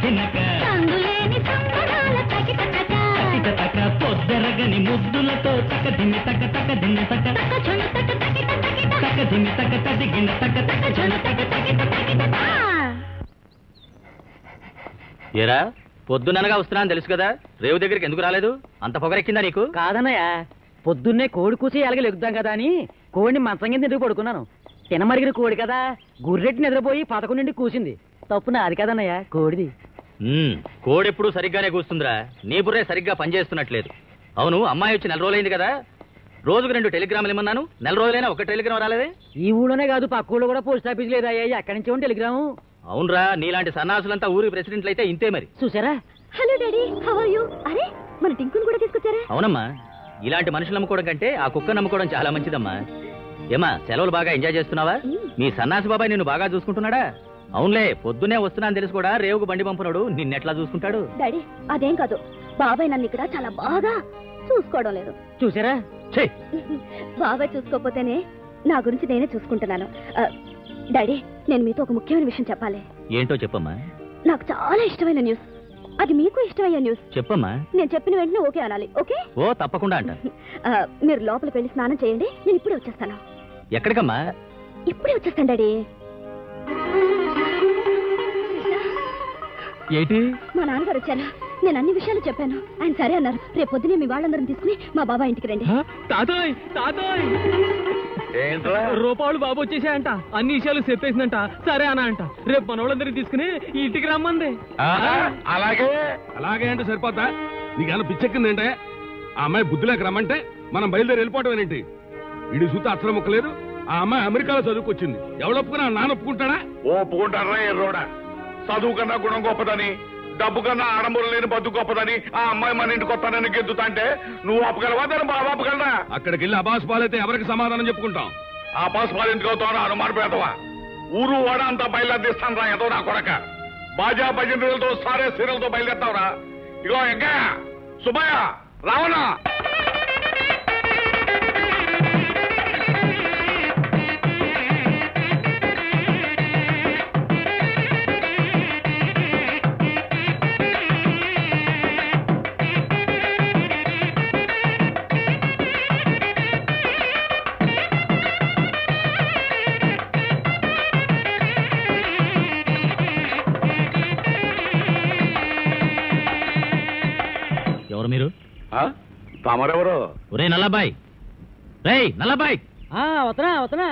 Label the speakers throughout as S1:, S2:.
S1: తినక
S2: సందులేని సంబరాల తకిట తక
S1: తకిట తక పొద్దరగని ముద్దులతో తక దిమి తక తక దిమి తక
S2: తక చొన తక తకిట తకిట
S1: తక దిమి తక తదిగిన తక తక
S2: చొన తక తకిట తకిట తా.
S3: ఏరా పొద్దుననగా వస్తున్నాను తెలుసు కదా రేవు దగ్గరికి ఎందుకు రాలేదు అంత పొగరెక్కిందా నీకు
S4: కాదన్నయ్య పొద్దున్నే కోడి కూసి ఎలాగ లెగుద్దాం కదా అని కోడిని మంచం కింద ఎందుకు పడుకున్నాను తినమరిగిన కోడి కదా గుర్రెట్టి నిద్రపోయి పదకొండింటి కూసింది తప్పు నాది కదన్నయ్య కోడిది
S3: ఉమ్, కోడెప్పుడు సరిగ్గానే కూస్తుందిరా నీ బుర్రే సరిగ్గా పనిచేస్తున్నట్లేదు అవును అమ్మాయి వచ్చి నెల రోజులైంది కదా రోజుకు రెండు టెలిగ్రాములు ఇమ్మన్నాను నెల రోజులైనా ఒక టెలిగ్రామ్ రాలేదే
S4: ఈ ఊళ్ళోనే కాదు పక్క ఊళ్ళో కూడా పోస్ట్ ఆఫీస్ లేదా ఎక్కడి నుంచి ఉంది టెలిగ్రాము
S3: అవునరా నీలాంటి సన్నాసులంతా ఊరికి ప్రెసిడెంట్లు అయితే ఇంతే మరి
S4: చూసారా
S2: hello daddy how are you అరే మన టింకుని కూడా తీసుకొచ్చారా
S3: అవునమ్మా ఇలాంటి మనుషులు నమ్ముకోవడం కంటే ఆ కుక్క నమ్ముకోవడం చాలా మంచిదమ్మా ఏమా సెలవులు బాగా ఎంజాయ్ చేస్తున్నావా మీ సన్నాసి బాబాయ్ నిన్ను బాగా చూసుకుంటున్నాడా అవునులే పొద్దునే వస్తున్నాను తెలిసి కూడా రేవుకు బండి పంపునాడు నిన్నెట్లా చూసుకుంటాడు
S2: డాడీ అదేం కాదు బాబాయ్ నన్ను ఇక్కడ చాలా బాగా చూసుకోవడం లేదు
S4: చూసారా
S3: ఛే
S2: బాబాయ్ చూసుకోకపోతేనే నా గురించి నేనే చూసుకుంటున్నాను ఆ, డాడీ నేను మీతో ఒక ముఖ్యమైన విషయం చెప్పాలి
S3: ఏంటో చెప్పమ్మా
S2: నాకు చాలా ఇష్టమైన న్యూస్ అది మీకు ఇష్టమయ్యే న్యూస్
S3: చెప్పమ్మా
S2: నేను చెప్పిన వెంటనే ఓకే అనాలి ఓకే
S3: ఓ తప్పకుండా అంట
S2: ఆ, మీరు లోపలికి వెళ్ళి స్నానం చేయండి నేను ఇప్పుడే వచ్చేస్తాను
S3: ఎక్కడికమ్మా
S2: ఇప్పుడే వచ్చేస్తాను డాడీ
S5: ఏంటి
S2: మా నాన్నగారు వచ్చారు నేను అన్ని విషయాలు చెప్పాను ఆయన సరే అన్నారు రేపు పొద్దునే మీ వాళ్ళందరం తీసుకుని మా బాబాయ్ ఇంటికి రండి
S5: తాతోయ్ తాతోయ్
S6: ఏంట్రా
S5: రూపాయలు బాబు వచ్చేసాయంట అన్ని విషయాలు చెప్పేసిందంట సరే అన్న అంట రేపు మనోళ్ళందరినీ తీసుకుని ఈ ఇంటికి రమ్మంది
S6: ఆహా, అలాగే
S7: అలాగే అంటే సరిపోతా నీకేమైనా పిచ్చెక్కిందంటే ఆ అమ్మాయి బుద్ధి లేక రమ్మంటే మనం బయలుదేరి వెళ్ళిపోవటం ఏంటి ఇడి సూత అక్షరం ముక్కలేదు ఆ అమ్మాయి అమెరికాలో చదువుకొచ్చింది ఎవడు ఒప్పుకున్నా నాన్న ఒప్పుకుంటాడా
S6: ఒప్పుకుంటారా ఎర్రోడా చదువు కన్నా గుణం గొప్పదని డబ్బు కన్నా ఆడంబరం లేని బతుకు గొప్పదని ఆ అమ్మాయి మన ఇంటికి వస్తానని గెద్దుతాంటే నువ్వు ఒప్పగలవా దాన్ని బాబా ఒప్పగలరా
S7: అక్కడికి వెళ్ళి అబాస్ పాలైతే ఎవరికి సమాధానం చెప్పుకుంటాం
S6: ఆ పాస్ పాలు ఎందుకు అవుతావు అనుమాన పెడతావా ఊరు వాడ అంతా బయలుదేరిస్తాను రా ఏదో నా కొడక బాజా భజనలతో సారే సీరలతో బయలుదేరుతావురా ఇగో ఇంకా సుబ్బయ్య రావణ
S3: ఎవరు మీరు
S6: తమరెవరు
S3: ఒరే నల్లబాయ్ రేయ్ నల్లబాయ్
S4: ఆ వతనా వతనా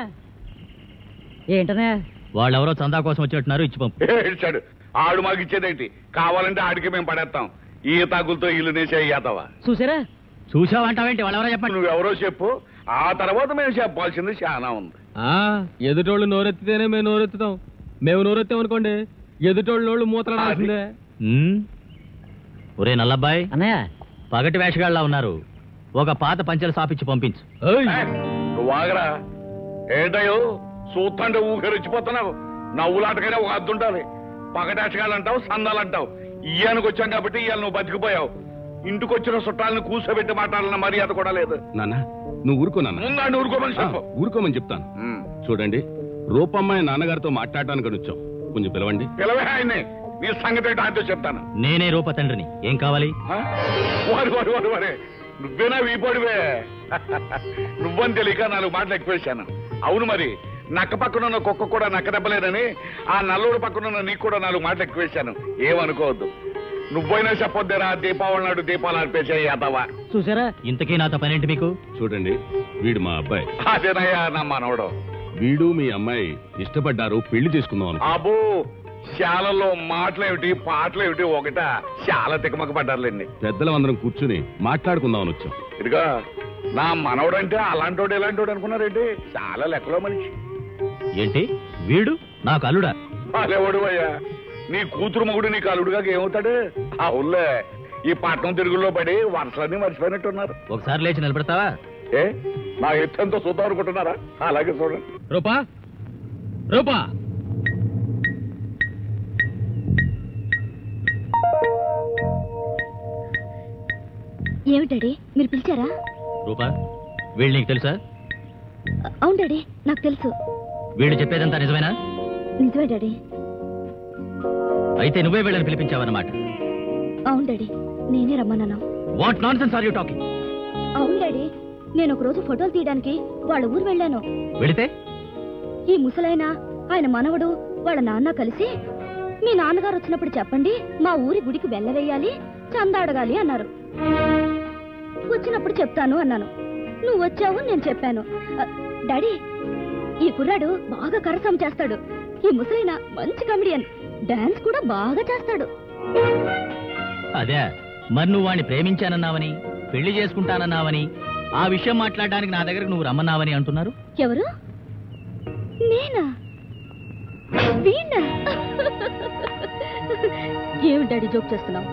S4: ఏంటనే
S3: వాళ్ళెవరో చందా కోసం వచ్చినట్టున్నారు ఇచ్చి పంపు
S6: ఏడ్చాడు ఆడు మాకు ఇచ్చేదేంటి కావాలంటే ఆడికి మేము పడేస్తాం ఈ తగులతో ఇల్లు నేసే అయ్యాతవా
S4: చూసారా
S3: చూసావంటావేంటి వాళ్ళెవరో చెప్పండి
S6: నువ్వెవరో చెప్పు ఆ తర్వాత మేము చెప్పాల్సింది చాలా ఉంది
S5: ఆ ఎదుటోళ్ళు నోరెత్తితేనే మేము నోరెత్తుతాం మేము నోరెత్తామనుకోండి ఎదుటోళ్ళు నోళ్ళు మూతలాడాల్సిందే
S3: ఉమ్. ఒరే నల్లబ్బాయ్
S4: అన్నయ్య
S3: పగటి వేషగాళ్ళ ఉన్నారు ఒక పాత పంచెల సాపిచ్చి పంపించు
S5: ఏయ్!
S6: ఏ, నువ్వు ఆగరా ఏంటయ్యో చూస్తుంటే ఊహరిచ్చిపోతున్నావు నవ్వులాటకైనా ఒక అద్దు ఉండాలి పగటాటకాలంటావు సందాలంటావు ఇయ్యానికి వచ్చాం కాబట్టి ఇవాళ నువ్వు బతికిపోయావు ఇంటికి వచ్చిన చుట్టాలను కూర్చోబెట్టి మాట్లాడాలన్న మర్యాద కూడా లేదు
S7: నాన్న నువ్వు ఊరుకో నాన్న
S6: ముందండి ఊరుకోమని
S7: ఆ,
S6: చెప్పు
S7: ఊరుకోమని చెప్తాను
S6: ఉమ్.
S7: చూడండి రూపమ్మాయి నాన్నగారితో మాట్లాడటానికి వచ్చాం కొంచెం పిలవండి
S6: పిలవే ఆయన్ని నీ సంగతి ఏంటో ఆయనతో చెప్తాను
S3: నేనే రూప తండ్రిని ఏం కావాలి
S6: ఆ? వారి వారి వారి వారి నువ్వేనా వీపడివే నువ్వని తెలియక నాలుగు మాటలు ఎక్కువేశాను అవును మరి నక్క పక్కన ఉన్న కుక్క కూడా నక్క దెబ్బలేదని ఆ నల్లుడు పక్కన ఉన్న నీకు కూడా నాలుగు మాటలు ఎక్కువేశాను ఏమనుకోవద్దు నువ్వైనా చెప్పొద్దేరా దీపావళి నాడు దీపాలు అర్పేసే యాదవా
S4: చూసారా
S3: ఇంతకీ నాతో పనేంటి మీకు
S7: చూడండి వీడు మా అబ్బాయి
S6: అదేనయ్యా నా మనవడు
S7: వీడు మీ అమ్మాయి ఇష్టపడ్డారు పెళ్లి చేసుకుందాం అనుకో
S6: అబో శాలలో మాటలేమిటి పాటలేమిటి ఒకట చాలా తికమక పడ్డారులేండి
S7: పెద్దలం అందరం కూర్చుని మాట్లాడుకుందామని వచ్చాం
S6: ఇదిగా నా మనవడంటే అలాంటోడు ఇలాంటోడు అనుకున్నారేంటి చాలా లెక్కలో మనిషి
S3: ఏంటి వీడు నాకు అల్లుడా
S6: అలేవాడు అయ్యా నీ కూతురు మగుడు నీకు అల్లుడుగా ఏమవుతాడు అవునులే ఈ పట్నం తిరుగుల్లో పడి వరుసలన్నీ మర్చిపోయినట్టున్నారు
S3: ఒకసారి లేచి నిలబెడతావా
S6: ఏ నా ఎత్తెంతో చూద్దాం అనుకుంటున్నారా అలాగే చూడండి
S5: రూపా రూపా
S2: ఏమి డాడీ మీరు పిలిచారా
S3: రూపా వీళ్ళు నీకు తెలుసా
S2: అవును డాడీ నాకు తెలుసు
S3: వీళ్ళు చెప్పేదంతా నిజమేనా
S2: నిజమే డాడీ
S3: అయితే నువ్వే వీళ్ళని పిలిపించావన్నమాట
S2: అవును డాడీ నేనే రమ్మన్నాను
S3: what nonsense are you talking
S2: అవును డాడీ నేను ఒక రోజు ఫోటోలు తీయడానికి వాళ్ళ ఊరు వెళ్ళాను
S3: వెళితే
S2: ఈ ముసలైన ఆయన మనవడు వాళ్ళ నాన్న కలిసి మీ నాన్నగారు వచ్చినప్పుడు చెప్పండి మా ఊరి గుడికి వెళ్ళవేయాలి చందా అడగాలి అన్నారు వచ్చినప్పుడు చెప్తాను అన్నాను నువ్వు వచ్చావు నేను చెప్పాను అ, డాడీ ఈ కుర్రాడు బాగా కరసం చేస్తాడు ఈ ముసలైన మంచి కమెడియన్ డాన్స్ కూడా బాగా చేస్తాడు
S3: అదే మరి నువ్వు వాడిని ప్రేమించానన్నావని పెళ్లి చేసుకుంటానన్నావని ఆ విషయం మాట్లాడడానికి నా దగ్గరకు నువ్వు రమ్మన్నావని అంటున్నారు
S2: ఎవరు నేనా వీణా ఏమి డాడీ జోక్ చేస్తున్నావు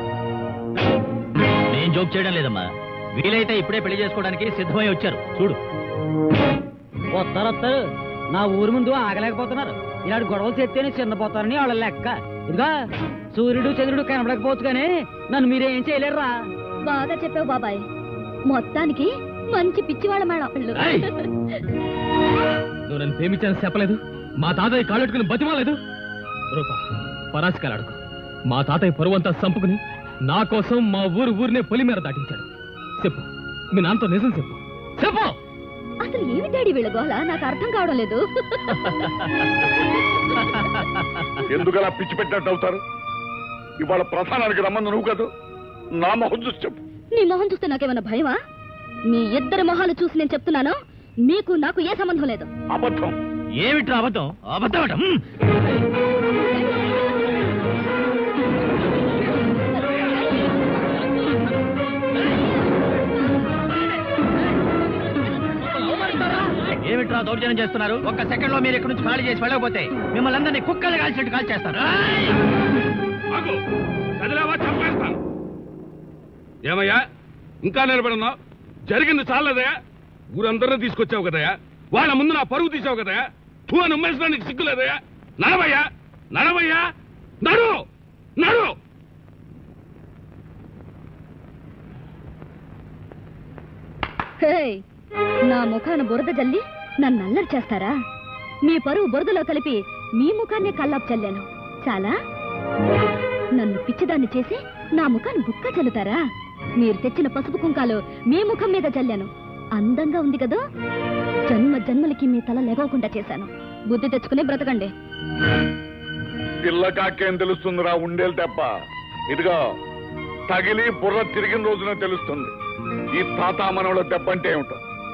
S3: నేను జోక్ చేయడం లేదమ్మా వీలైతే ఇప్పుడే పెళ్లి చేసుకోవడానికి సిద్ధమై వచ్చారు చూడు
S4: వస్తారు వస్తారు నా ఊరు ముందు ఆగలేకపోతున్నారు ఇలాంటి గొడవలు చేస్తేనే చిన్నపోతారని వాళ్ళ లెక్క ఇదిగా సూర్యుడు చంద్రుడు కనపడకపోవచ్చు కానీ నన్ను మీరేం చేయలేరురా
S2: బాగా చెప్పావు బాబాయ్ మొత్తానికి మంచి పిచ్చివాళ్ళ మేడం
S3: ఏయ్!
S5: నువ్వు నన్ను ప్రేమించాలని చెప్పలేదు మా తాతయ్య కాళ్ళెట్టుకుని బతిమాలేదు రూపా పరాశకాలాడుకో మా తాతయ్య పరువంతా సంపుకుని నా కోసం మా ఊరు ఊరినే పొలిమేర దాటించాడు చెప్పు మీ నాన్నతో నిజం చెప్పు చెప్పు
S2: అసలు ఏమి డాడీ వీళ్ళ గోల నాకు అర్థం కావడం లేదు
S6: ఎందుకలా పిచ్చి పెట్టినట్టు అవుతారు ఇవాళ ప్రధానానికి రమ్మంది నువ్వు కాదు నా మొహం చూసి చెప్పు
S2: నీ మొహం చూస్తే నాకేమైనా భయమా మీ ఇద్దరి మొహాలు చూసి నేను చెప్తున్నాను మీకు నాకు ఏ సంబంధం లేదు
S6: అబద్ధం
S3: ఏమిట్రా అబద్ధం అబద్ధం అట హ్మ్. ఏమిట్రా దౌర్జన్యం చేస్తున్నారు ఒక్క సెకండ్ లో మీరు ఇక్కడ నుంచి ఖాళీ చేసి వెళ్ళకపోతే మిమ్మల్ని అందరినీ కుక్కలు కాల్చినట్టు కాల్ చేస్తారు
S7: ఆగు కదిలేవా చంపేస్తాను ఏమయ్యా ఇంకా నిలబడున్నావు జరిగింది చాలదయా ఊరందరినీ తీసుకొచ్చావు కదయా వాళ్ళ ముందు నా పరువు తీసావు కదయా తూ అని ఉమ్మేసడానికి సిగ్గులేదయా నడవయ్యా నడవయ్యా నడు నడు
S2: హేయ్, నా ముఖాన బురద జల్లి నన్ను అల్లరి చేస్తారా మీ పరువు బురదలో కలిపి మీ ముఖాన్ని కల్లాపు చల్లాను చాలా నన్ను పిచ్చిదాన్ని చేసి నా ముఖాన్ని బుక్క చల్లుతారా మీరు తెచ్చిన పసుపు కుంకాలు మీ ముఖం మీద చల్లాను అందంగా ఉంది కదా జన్మ జన్మలకి మీ తల లెగవకుండా చేశాను బుద్ధి తెచ్చుకుని బ్రతకండి
S6: పిల్ల కాకేం తెలుస్తుందిరా ఉండేలు తెప్ప ఇదిగో తగిలి బుర్ర తిరిగిన రోజున తెలుస్తుంది ఈ తాత మనవల దెబ్బ అంటే ఏమిటో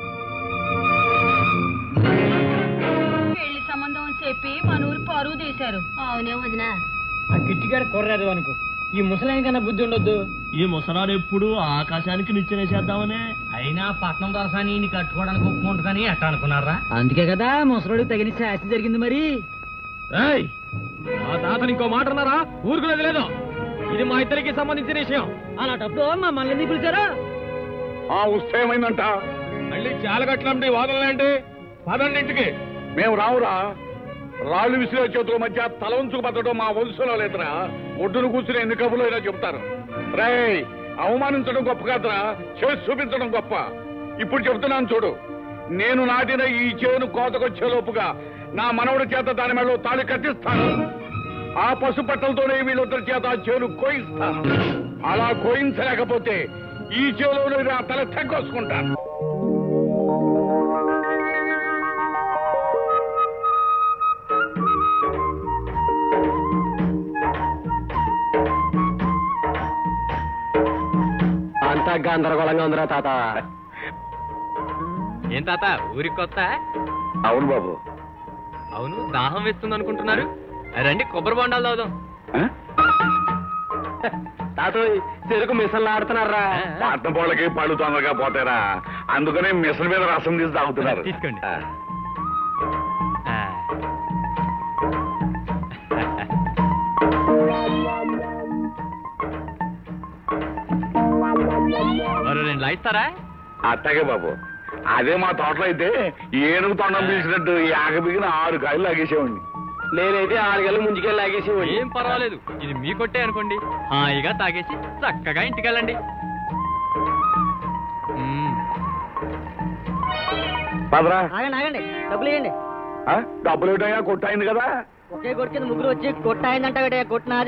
S8: పెళ్లి సంబంధం చెప్పి మన ఊరు పరువు తీశారు అవునే వదినా
S4: ఆ కిట్టిగాడు కొర్రాదు అనుకో ఈ ముసలాయన కన్నా బుద్ధి ఉండొద్దు
S1: ఈ ముసలాడు ఎప్పుడు ఆకాశానికి నిచ్చెనేసేద్దామనే అయినా పట్నం దొరసాని కట్టుకోవడానికి ఒప్పుకుంటుందని ఎట్ట అనుకున్నారా
S4: అందుకే కదా ముసలోడికి తగిన శాస్తి జరిగింది మరి
S5: ఏయ్! మా తాతని ఇంకో మాట అన్నారా ఊరుకునేది లేదు ఇది మా ఇద్దరికి సంబంధించిన విషయం
S4: అలాంటప్పుడు మమ్మల్ని ఎందుకు పిలిచారా
S6: ఆ వస్తే ఏమైందంట
S7: మళ్ళీ చాలగట్లండి వాదనలేంటి పదండి ఇంటికి
S6: మేము రావురా రాళ్ళు విసిరే చేతుల మధ్య తల ఉంచుకు బతకడం మా వంశంలో లేదురా ఒడ్డును కూర్చుని ఎన్ని కబులు అయినా చెప్తారు రేయ్ అవమానించడం గొప్ప కాదురా చేసి చూపించడం గొప్ప ఇప్పుడు చెప్తున్నాను చూడు నేను నాటిన ఈ చేను కోతకొచ్చే లోపుగా నా మనవడి చేత దాని మెడలో తాళి కట్టిస్తాను ఆ పసుపట్టలతోనే వీళ్ళిద్దరి చేత ఆ చేను కోయిస్తాను అలా కోయించలేకపోతే ఈ చేలో నా తల తెగ్గొసుకుంటాను
S4: అంతా గందరగోళంగా ఉందిరా తాత
S9: ఏం తాత ఊరికి కొత్త
S6: అవును బాబు
S9: అవును దాహం వేస్తుంది అనుకుంటున్నారు రండి కొబ్బరి బొండాలు తాగుదాం
S4: తాత చెరుకు మిషన్లు ఆడుతున్నారా
S6: పట్నం పోళ్ళకి పళ్ళు తొందరగా పోతారా అందుకనే మిషన్ మీద రసం తీసి తాగుతున్నారు
S9: తీసుకోండి.
S6: ఆ.
S9: ఆ. మరో రెండు లాయిస్తారా
S6: అట్టగే బాబు అదే మా తోటలో అయితే ఏనుగు తొండం పీల్చినట్టు ఈ ఆగబిగిన ఆరు కాయలు లాగేసేవాడిని
S4: నేనైతే ఆరుగేళ్ళు ముందుకెళ్ళి లాగేసి
S9: ఏం పర్వాలేదు ఇది మీ కొట్టే అనుకోండి హాయిగా తాగేసి చక్కగా ఇంటికెళ్ళండి మ్మ్.
S6: పదరా
S4: ఆగండి ఆగండి డబ్బులు ఇవ్వండి
S6: ఆ? డబ్బులు ఇవ్వటయ్యా కొట్టయింది కదా
S4: ఒకే కొట్టు కింద ముగ్గురు వచ్చి కొట్టాయిందంట కొట్టిన